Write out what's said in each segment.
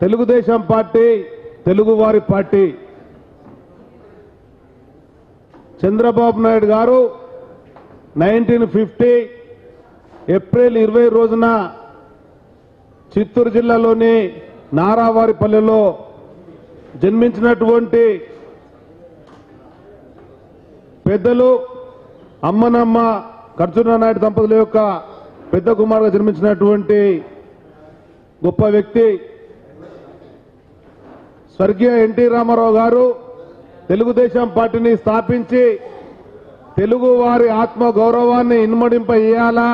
Telugu Desam party తెలుగువారి party Chandrababu Naidu garu nineteen fifty April ఇరవై రోజున చిత్తూరు జిల్లాలోని నారావారిపల్లెలో జన్మించినటువంటి పెద్దలు అమ్మనమ్మ ఖర్చున నాయుడు దంపతుల యొక్క పెద్ద కుమారుగా జన్మించినటువంటి గొప్ప వ్యక్తి స్వర్గీయ ఎన్టీ రామారావు గారు తెలుగుదేశం పార్టీని స్థాపించి తెలుగు వారి ఆత్మ గౌరవాన్ని ఇన్మడింప ఇయ్యాలా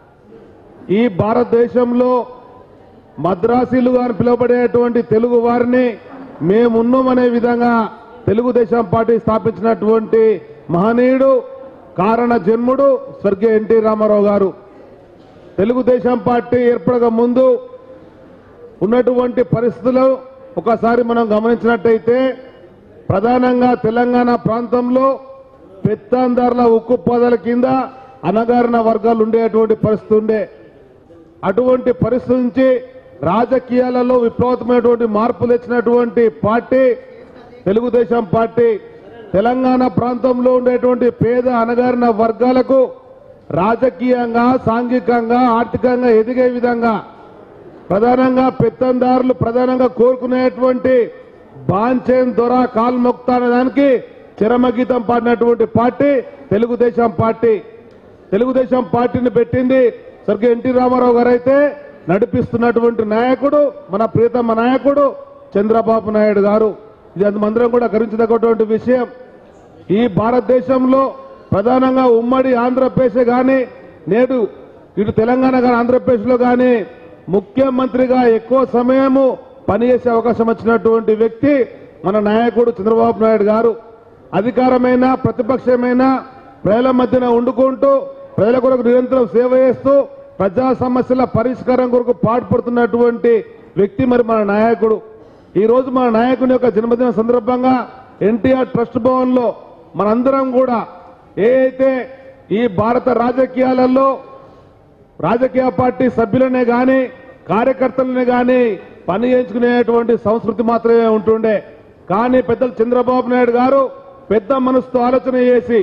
ఈ భారతదేశంలో మద్రాసీలుగా అని పిలువబడేటువంటి తెలుగు వారిని మేమున్నామనే విధంగా తెలుగుదేశం పార్టీ స్థాపించినటువంటి మహనీయుడు కారణ జన్ముడు స్వర్గీయ ఎన్టీ రామారావు గారు తెలుగుదేశం పార్టీ ఏర్పడక ముందు ఉన్నటువంటి పరిస్థితులు ఒకసారి మనం గమనించినట్టయితే ప్రధానంగా తెలంగాణ ప్రాంతంలో పెత్తందారుల ఉక్కు పదాల కింద అనగారిన వర్గాలు ఉండేటువంటి పరిస్థితి ఉండే అటువంటి పరిస్థితి నుంచి రాజకీయాలలో విప్లవతమైనటువంటి మార్పులు తెచ్చినటువంటి పార్టీ తెలుగుదేశం పార్టీ తెలంగాణ ప్రాంతంలో ఉండేటువంటి పేద అనగారిన వర్గాలకు రాజకీయంగా సాంఘికంగా ఆర్థికంగా ఎదిగే విధంగా ప్రధానంగా పెత్తందారులు ప్రధానంగా కోరుకునేటువంటి బాంచేన్ దొర కాల్ముక్త అనే దానికి చిరమగీతం పాడినటువంటి పార్టీ తెలుగుదేశం పార్టీ తెలుగుదేశం పార్టీని పెట్టింది స్వర్గీయ ఎన్టీ రామారావు గారు అయితే నడిపిస్తున్నటువంటి నాయకుడు మన ప్రియతమ నాయకుడు చంద్రబాబు నాయుడు గారు ఇది అందరం కూడా గర్వించదగ్గటువంటి విషయం ఈ భారతదేశంలో ప్రధానంగా ఉమ్మడి ఆంధ్రప్రదేశ్ కానీ నేడు ఇటు తెలంగాణ కానీ ఆంధ్రప్రదేశ్లో కానీ ముఖ్యమంత్రిగా ఎక్కువ సమయము పనిచేసే అవకాశం వచ్చినటువంటి వ్యక్తి మన నాయకుడు చంద్రబాబు నాయుడు గారు అధికారమైన ప్రతిపక్షమైన ప్రజల మధ్యన వండుకుంటూ ప్రజల కొరకు నిరంతరం సేవ చేస్తూ ప్రజా సమస్యల పరిష్కారం కొరకు పాటుపడుతున్నటువంటి వ్యక్తి మరి మన నాయకుడు ఈ రోజు మన నాయకుని యొక్క జన్మదిన సందర్భంగా ఎన్టీఆర్ ట్రస్ట్ భవన్ లో మనందరం కూడా ఏ అయితే ఈ భారత రాజకీయాలలో రాజకీయ పార్టీ సభ్యులనే గాని కార్యకర్తలనే గాని పని చేయించుకునేటువంటి సంస్కృతి మాత్రమే ఉంటుండే కానీ పెద్దలు చంద్రబాబు నాయుడు గారు పెద్ద మనసుతో ఆలోచన చేసి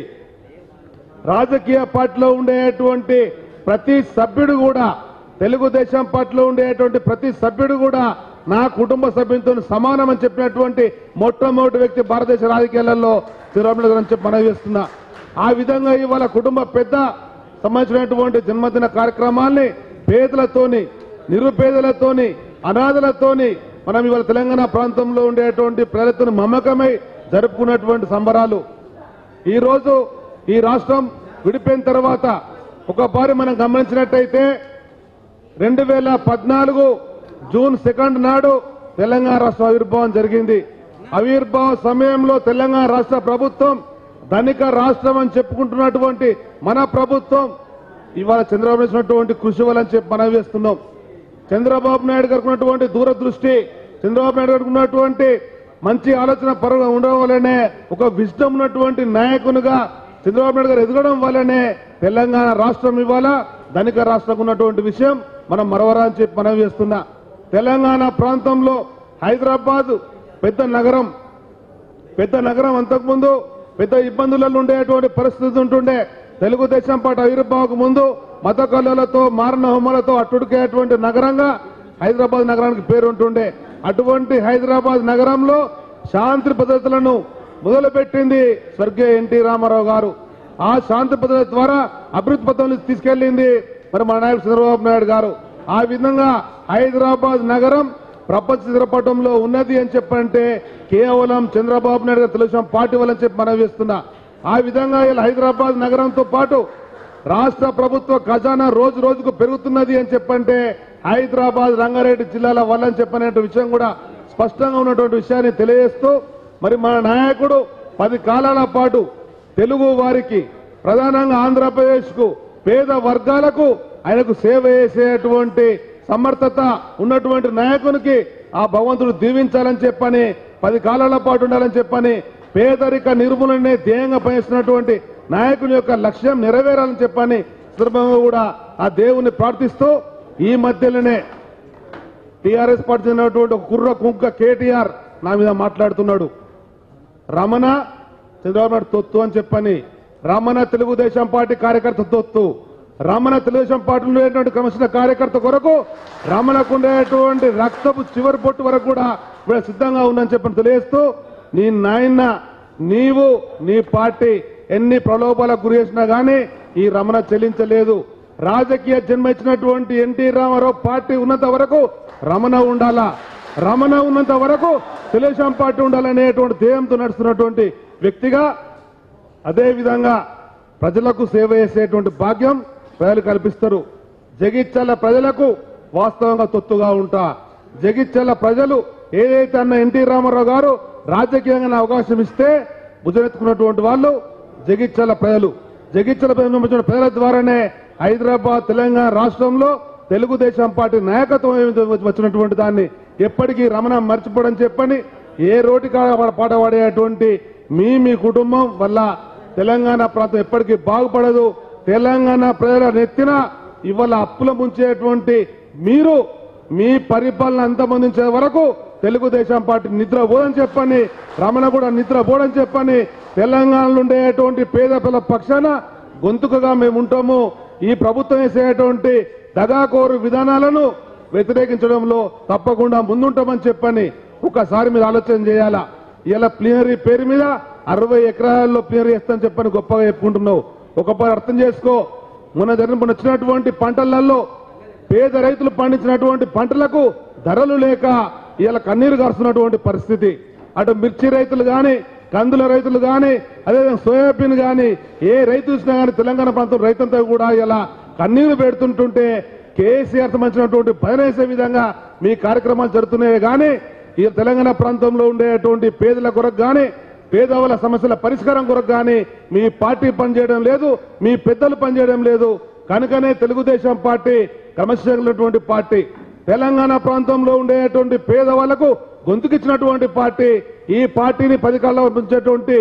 రాజకీయ పార్టీలో ఉండేటువంటి ప్రతి సభ్యుడు కూడా తెలుగుదేశం పార్టీలో ఉండేటువంటి ప్రతి సభ్యుడు కూడా నా కుటుంబ సభ్యులతో సమానమని చెప్పినటువంటి మొట్టమొదటి వ్యక్తి భారతదేశ రాజకీయాలలో చంద్రబాబు నాయుడు గారు అని చెప్పి మనవి చేస్తున్నా ఆ విధంగా ఇవాళ కుటుంబ పెద్ద సంబంధించినటువంటి జన్మదిన కార్యక్రమాల్ని పేదలతోని నిరుపేదలతోని అనాథలతోని మనం ఇవాళ తెలంగాణ ప్రాంతంలో ఉండేటువంటి ప్రజలతో మమకమై జరుపుకున్నటువంటి సంబరాలు ఈ రోజు ఈ రాష్ట్రం విడిపోయిన తర్వాత ఒకసారి మనం గమనించినట్టయితే రెండు వేల పద్నాలుగు జూన్ సెకండ్ నాడు తెలంగాణ రాష్ట్ర ఆవిర్భావం జరిగింది ఆవిర్భావ సమయంలో తెలంగాణ రాష్ట్ర ప్రభుత్వం ధనిక రాష్ట్రం అని చెప్పుకుంటున్నటువంటి మన ప్రభుత్వం ఇవాళ చంద్రబాబు నాయుడు చేసినటువంటి కృషి వలని చెప్పి మనం వేస్తున్నాం చంద్రబాబు నాయుడు గారికి ఉన్నటువంటి దూరదృష్టి చంద్రబాబు నాయుడు గారికి ఉన్నటువంటి మంచి ఆలోచన పరుగా ఉండడం వల్లనే ఒక విజ్డమ్ ఉన్నటువంటి నాయకునిగా చంద్రబాబు నాయుడు గారు ఎదగడం వల్లనే తెలంగాణ రాష్ట్రం ఇవాళ ధనిక రాష్ట్రం ఉన్నటువంటి విషయం మనం మరవరా అని చెప్పి మనం వేస్తున్నా తెలంగాణ ప్రాంతంలో హైదరాబాద్ పెద్ద నగరం పెద్ద నగరం అంతకుముందు పెద్ద ఇబ్బందులలో ఉండేటువంటి పరిస్థితి ఉంటుండే తెలుగుదేశం పార్టీ ఆవిర్భావకు ముందు మత కళలతో మారణ హోమాలతో అట్టుడికేటువంటి నగరంగా హైదరాబాద్ నగరానికి పేరు ఉంటుండే అటువంటి హైదరాబాద్ నగరంలో శాంతి భద్రతలను మొదలుపెట్టింది స్వర్గీయ ఎన్టీ రామారావు గారు ఆ శాంతి భద్రత ద్వారా అభివృద్ధి పథంలో తీసుకెళ్లింది మరి మన నాయకుడు చంద్రబాబు నాయుడు గారు ఆ విధంగా హైదరాబాద్ నగరం ప్రపంచ చిత్రపటంలో ఉన్నది అని చెప్పంటే కేవలం చంద్రబాబు నాయుడు గారు తెలుగుదేశం పార్టీ వల్ల చెప్పి మనం వేస్తున్నా ఆ విధంగా ఇలా హైదరాబాద్ నగరంతో పాటు రాష్ట్ర ప్రభుత్వ ఖజానా రోజు రోజుకు పెరుగుతున్నది అని చెప్పంటే హైదరాబాద్ రంగారెడ్డి జిల్లాల వల్ల అని చెప్పనే విషయం కూడా స్పష్టంగా ఉన్నటువంటి విషయాన్ని తెలియజేస్తూ మరి మన నాయకుడు పది కాలాల పాటు తెలుగు వారికి ప్రధానంగా ఆంధ్రప్రదేశ్ కు పేద వర్గాలకు ఆయనకు సేవ చేసేటువంటి సమర్థత ఉన్నటువంటి నాయకునికి ఆ భగవంతుడు దీవించాలని చెప్పని పది కాలాల పాటు ఉండాలని చెప్పని పేదరిక నిర్మూలనే ధ్యేయంగా పనిచేస్తున్నటువంటి నాయకుని యొక్క లక్ష్యం నెరవేరాలని చెప్పని సందర్భంగా కూడా ఆ దేవుని ప్రార్థిస్తూ ఈ మధ్యలోనే టీఆర్ఎస్ పార్టీ చెందినటువంటి ఒక కుర్ర కుంక కేటీఆర్ నా మీద మాట్లాడుతున్నాడు రమణ చంద్రబాబు నాయుడు తొత్తు అని చెప్పని రమణ తెలుగుదేశం పార్టీ కార్యకర్త తొత్తు రమణ తెలుగుదేశం పార్టీలో ఉండేటువంటి క్రమశిక్షణ కార్యకర్త కొరకు రమణకు ఉండేటువంటి రక్తపు చివరి పొట్టు వరకు కూడా వీళ్ళు సిద్ధంగా ఉందని చెప్పని తెలియజేస్తూ నీ నాయన నీవు నీ పార్టీ ఎన్ని ప్రలోభాలకు గురి చేసినా గానీ ఈ రమణ చెల్లించలేదు రాజకీయ జన్మ ఇచ్చినటువంటి ఎన్టీ రామారావు పార్టీ ఉన్నంత వరకు రమణ ఉండాలా రమణ ఉన్నంత వరకు తెలుగుదేశం పార్టీ ఉండాలనేటువంటి ధ్యేయంతో నడుస్తున్నటువంటి వ్యక్తిగా అదే విధంగా ప్రజలకు సేవ చేసేటువంటి భాగ్యం ప్రజలు కల్పిస్తారు జగిత్యాల ప్రజలకు వాస్తవంగా తొత్తుగా ఉంటా జగిత్యాల ప్రజలు ఏదైతే అన్న ఎన్టీ రామారావు గారు రాజకీయంగా నా అవకాశం ఇస్తే భుజమెత్తుకున్నటువంటి వాళ్ళు జగిత్యాల ప్రజలు జగిత్యాల ప్రజలు పంపించిన ప్రజల ద్వారానే హైదరాబాద్ తెలంగాణ రాష్ట్రంలో తెలుగుదేశం పార్టీ నాయకత్వం వచ్చినటువంటి దాన్ని ఎప్పటికీ రమణ మర్చిపోవడం చెప్పని ఏ రోటి కాడ పాట పాడేటువంటి మీ మీ కుటుంబం వల్ల తెలంగాణ ప్రాంతం ఎప్పటికీ బాగుపడదు తెలంగాణ ప్రజల నెత్తిన ఇవాళ అప్పుల ముంచేటువంటి మీరు మీ పరిపాలన అంతమొందించే వరకు తెలుగుదేశం పార్టీ నిద్ర పోదని చెప్పని రమణ కూడా నిద్ర పోదని చెప్పని తెలంగాణలో ఉండేటువంటి పేద పిల్లల పక్షాన గొంతుకగా మేము ఉంటాము ఈ ప్రభుత్వం వేసేటువంటి దగాకోరు విధానాలను వ్యతిరేకించడంలో తప్పకుండా ముందుంటామని చెప్పని ఒకసారి మీరు ఆలోచన చేయాలా ఇలా ప్లీనరీ పేరు మీద అరవై ఎకరాల్లో ప్లీనరీ వేస్తామని చెప్పని గొప్పగా చెప్పుకుంటున్నావు ఒకసారి అర్థం చేసుకో మొన్న జరిగిన మొన్న వచ్చినటువంటి పంటలలో పేద రైతులు పండించినటువంటి పంటలకు ధరలు లేక ఇలా కన్నీరు గారుస్తున్నటువంటి పరిస్థితి అటు మిర్చి రైతులు గాని కందుల రైతులు గాని అదేవిధంగా సోయాబీన్ గాని ఏ రైతు చూసినా గాని తెలంగాణ ప్రాంతం రైతంతా కూడా ఇలా కన్నీరు పెడుతుంటుంటే కేసీఆర్ సంబంధించినటువంటి భయం వేసే విధంగా మీ కార్యక్రమాలు జరుగుతున్నాయి కానీ ఈ తెలంగాణ ప్రాంతంలో ఉండేటువంటి పేదల కొరకు గాని పేదవాళ్ళ సమస్యల పరిష్కారం కొరకు కానీ మీ పార్టీ పనిచేయడం లేదు మీ పెద్దలు పనిచేయడం లేదు కనుకనే తెలుగుదేశం పార్టీ క్రమశిక్షణటువంటి పార్టీ తెలంగాణ ప్రాంతంలో ఉండేటువంటి పేదవాళ్లకు గొంతుకిచ్చినటువంటి పార్టీ ఈ పార్టీని పది కాళ్ళ ఉంచేటువంటి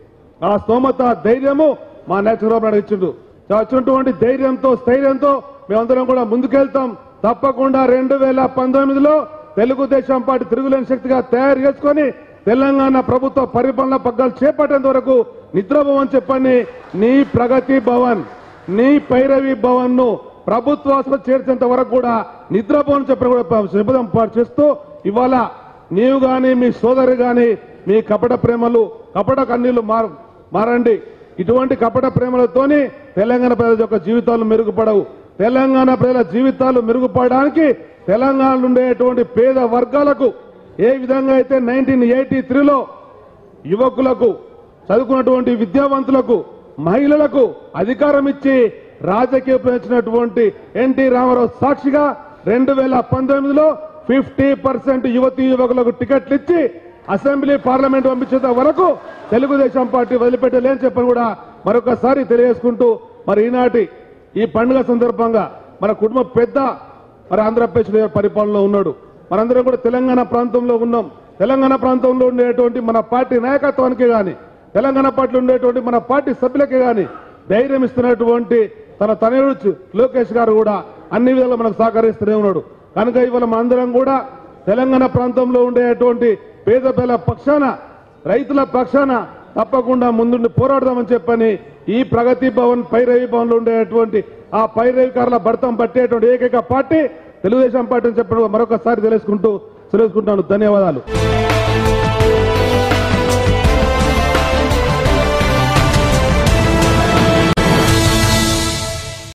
ఆ స్తోమత ధైర్యము మా నేచరబాబు నాయుడు ఇచ్చిండు వచ్చినటువంటి ధైర్యంతో స్థైర్యంతో మేమందరం కూడా ముందుకెళ్తాం తప్పకుండా రెండు వేల పంతొమ్మిదిలో తెలుగుదేశం పార్టీ తిరుగులేని శక్తిగా తయారు చేసుకొని తెలంగాణ ప్రభుత్వ పరిపాలన పగ్గాలు చేపట్టేంత వరకు నిద్రపోవని చెప్పని నీ ప్రగతి భవన్ నీ పైరవి భవన్ ను ప్రభుత్వ ఆసుపత్రి చేర్చేంత వరకు కూడా నిద్రపోవని చెప్పని కూడా శపథం పాటు చేస్తూ ఇవాళ నీవు గాని మీ సోదరి గాని మీ కపట ప్రేమలు కపట కన్నీళ్లు మార మారండి ఇటువంటి కపట ప్రేమలతోని తెలంగాణ ప్రజల యొక్క జీవితాలు మెరుగుపడవు తెలంగాణ ప్రజల జీవితాలు మెరుగుపడడానికి తెలంగాణలో ఉండేటువంటి పేద వర్గాలకు ఏ విధంగా అయితే నైన్టీన్ ఎయిటీ త్రీలో యువకులకు చదువుకున్నటువంటి విద్యావంతులకు మహిళలకు అధికారం ఇచ్చి రాజకీయ ప్రవేశించినటువంటి ఎన్టీ రామారావు సాక్షిగా రెండు వేల పంతొమ్మిదిలో ఫిఫ్టీ పర్సెంట్ యువతీ యువకులకు టికెట్లు ఇచ్చి అసెంబ్లీ పార్లమెంట్ పంపించేంత వరకు తెలుగుదేశం పార్టీ వదిలిపెట్టలేని చెప్పని కూడా మరొకసారి తెలియజేసుకుంటూ మరి ఈనాటి ఈ పండుగ సందర్భంగా మన కుటుంబ పెద్ద మరి ఆంధ్రప్రదేశ్ లో పరిపాలనలో ఉన్నాడు మనందరం కూడా తెలంగాణ ప్రాంతంలో ఉన్నాం తెలంగాణ ప్రాంతంలో ఉండేటువంటి మన పార్టీ నాయకత్వానికి గాని తెలంగాణ పార్టీలో ఉండేటువంటి మన పార్టీ సభ్యులకి గాని ధైర్యం ఇస్తున్నటువంటి తన తనయుడు లోకేష్ గారు కూడా అన్ని విధాలు మనకు సహకరిస్తూనే ఉన్నాడు కనుక ఇవాళ మనందరం కూడా తెలంగాణ ప్రాంతంలో ఉండేటువంటి పేద పేద పక్షాన రైతుల పక్షాన తప్పకుండా ముందుండి పోరాడదామని చెప్పని ఈ ప్రగతి భవన్ పైరవి భవన్ లో ఉండేటువంటి ఆ పైరవికారుల భర్తం పట్టేటువంటి ఏకైక పార్టీ తెలుగుదేశం పార్టీ అని చెప్పడం మరొకసారి తెలుసుకుంటూ తెలుసుకుంటాను ధన్యవాదాలు